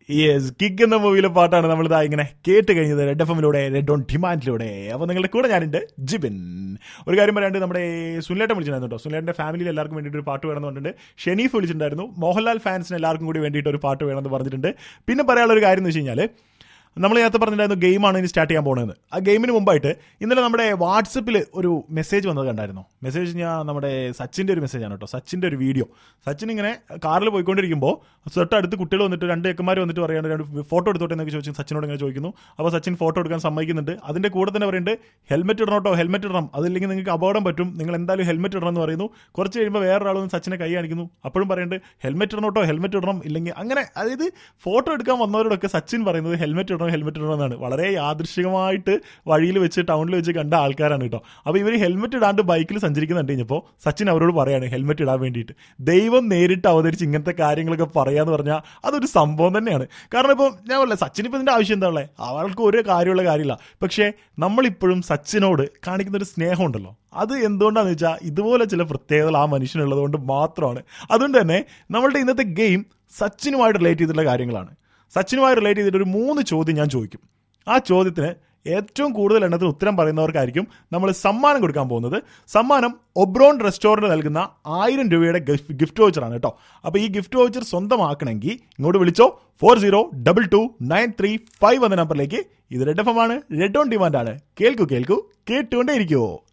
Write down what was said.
yes kick എന്ന മൂവിയിലെ പാട്ടാണ് നമ്മളിതാ ഇങ്ങനെ കേട്ട് കഴിഞ്ഞത് റെഡ് എഫ് എമ്മിലൂടെ റെഡ് ഓൺ ഡിമാൻഡിലൂടെ അപ്പോൾ നിങ്ങളുടെ കൂടെ ഞാനുണ്ട് ജിബിൻ ഒരു കാര്യം പറയാണ്ട് നമ്മുടെ സുനിലേട്ടൻ വിളിച്ചിട്ടുണ്ടായിരുന്നു കേട്ടോ സുനിലേട്ടൻ്റെ ഫാമിലിയിൽ എല്ലാവർക്കും വേണ്ടിയിട്ട് ഒരു പാട്ട് വേണമെന്ന് പറഞ്ഞിട്ടുണ്ട് ഷെനീഫ് വിളിച്ചിട്ടുണ്ടായിരുന്നു മോഹൻലാൽ ഫാൻസിന് എല്ലാവർക്കും കൂടി വേണ്ടിയിട്ട് ഒരു പാട്ട് വേണമെന്ന് പറഞ്ഞിട്ടുണ്ട് പിന്നെ പറയാനുള്ള ഒരു കാര്യം എന്ന് വെച്ച് കഴിഞ്ഞാൽ നമ്മൾ നേരത്തെ പറഞ്ഞിട്ടുണ്ടായിരുന്നു ഗെയിമാണ് ഇനി സ്റ്റാർട്ട് ചെയ്യാൻ പോകുന്നത് ആ ഗെയിമിന് മുമ്പായിട്ട് ഇന്നലെ നമ്മുടെ വാട്സപ്പിൽ ഒരു മെസ്സേജ് വന്നത് കണ്ടായിരുന്നു മെസ്സേജ് ഞാൻ നമ്മുടെ സച്ചിൻ്റെ ഒരു മെസ്സേജാണ് കേട്ടോ സച്ചിൻ്റെ ഒരു വീഡിയോ സച്ചിൻ ഇങ്ങനെ കാറിൽ പോയിക്കൊണ്ടിരിക്കുമ്പോൾ തൊട്ടടുത്ത് കുട്ടികൾ വന്നിട്ട് രണ്ട് ചെക്കന്മാർ വന്നിട്ട് പറയാണ് രണ്ട് ഫോട്ടോ എടുത്തോട്ടെ എന്നൊക്കെ ചോദിച്ചു സച്ചിനോട് ഇങ്ങനെ ചോദിക്കുന്നു അപ്പോൾ സച്ചിൻ ഫോട്ടോ എടുക്കാൻ സമ്മതിക്കുന്നുണ്ട് അതിൻ്റെ കൂടെ തന്നെ പറയുന്നുണ്ട് ഹെൽമെറ്റ് ഇടണം കേട്ടോ ഹെൽമെറ്റ് ഇടണം അതില്ലെങ്കിൽ നിങ്ങൾക്ക് അപകടം പറ്റും നിങ്ങൾ എന്തായാലും ഹെൽമെറ്റ് ഇടണം എന്ന് പറയുന്നു കുറച്ച് കഴിയുമ്പോൾ വേറൊരാൾ വന്ന് സച്ചിനെ കൈ കാണിക്കുന്നു അപ്പോഴും പറയുന്നുണ്ട് ഹെൽമെറ്റ് ഇടണം കേട്ടോ ഹെൽമെറ്റ് ഇടണം ഇല്ലെങ്കിൽ അങ്ങനെ അതായത് ഫോട്ടോ എടുക്കാൻ വന്നവരോടൊക്കെ സച്ചിൻ പറയുന്നത് ഹെൽമെറ്റ് ഇടണം ഹെൽമെറ്റ് ഇടണം എന്നാണ് വളരെ യാദൃശികമായിട്ട് വഴിയിൽ വെച്ച് ടൗണിൽ വെച്ച് കണ്ട ആൾക്കാരാണ് കേട്ടോ അപ്പോൾ ഇവർ ഹെൽമെറ്റ് ഇടാണ്ട് ബൈക്കിൽ സഞ്ചരിക്കുന്നുണ്ട് കഴിഞ്ഞപ്പോൾ സച്ചിൻ അവരോട് പറയാണ് ഹെൽമെറ്റ് ഇടാൻ വേണ്ടിയിട്ട് ദൈവം നേരിട്ട് അവതരിച്ച് ഇങ്ങനത്തെ കാര്യങ്ങളൊക്കെ പറയാന്ന് പറഞ്ഞാൽ അതൊരു സംഭവം തന്നെയാണ് കാരണം ഇപ്പോൾ ഞാൻ പറയില്ല സച്ചിൻ ഇപ്പോൾ ഇതിൻ്റെ ആവശ്യം എന്താ ഉള്ളത് അവൾക്ക് ഒരു കാര്യമുള്ള കാര്യമില്ല പക്ഷേ നമ്മളിപ്പോഴും സച്ചിനോട് കാണിക്കുന്ന ഒരു സ്നേഹമുണ്ടല്ലോ അത് എന്തുകൊണ്ടാണെന്ന് വെച്ചാൽ ഇതുപോലെ ചില പ്രത്യേകതകൾ ആ മനുഷ്യനുള്ളത് കൊണ്ട് മാത്രമാണ് അതുകൊണ്ട് തന്നെ നമ്മളുടെ ഇന്നത്തെ ഗെയിം സച്ചിനുമായിട്ട് റിലേറ്റ് ചെയ്തിട്ടുള്ള കാര്യങ്ങളാണ് സച്ചിനുമായി റിലേറ്റ് ചെയ്തിട്ട് ഒരു മൂന്ന് ചോദ്യം ഞാൻ ചോദിക്കും ആ ചോദ്യത്തിന് ഏറ്റവും കൂടുതൽ എണ്ണത്തിൽ ഉത്തരം പറയുന്നവർക്കായിരിക്കും നമ്മൾ സമ്മാനം കൊടുക്കാൻ പോകുന്നത് സമ്മാനം ഒബ്രോൺ റെസ്റ്റോറൻറ്റ് നൽകുന്ന ആയിരം രൂപയുടെ ഗിഫ്റ്റ് വൗച്ചറാണ് കേട്ടോ അപ്പോൾ ഈ ഗിഫ്റ്റ് വൗച്ചർ സ്വന്തമാക്കണമെങ്കിൽ ഇങ്ങോട്ട് വിളിച്ചോ four zero double two nine three five എന്ന നമ്പറിലേക്ക് ഇത് റെഡ് എഫ് എം ആണ് റെഡ് ഓൺ ഡിമാൻഡ് ആണ് കേൾക്കൂ കേൾക്കൂ കേട്ടുകൊണ്ടേ ഇരിക്കുമോ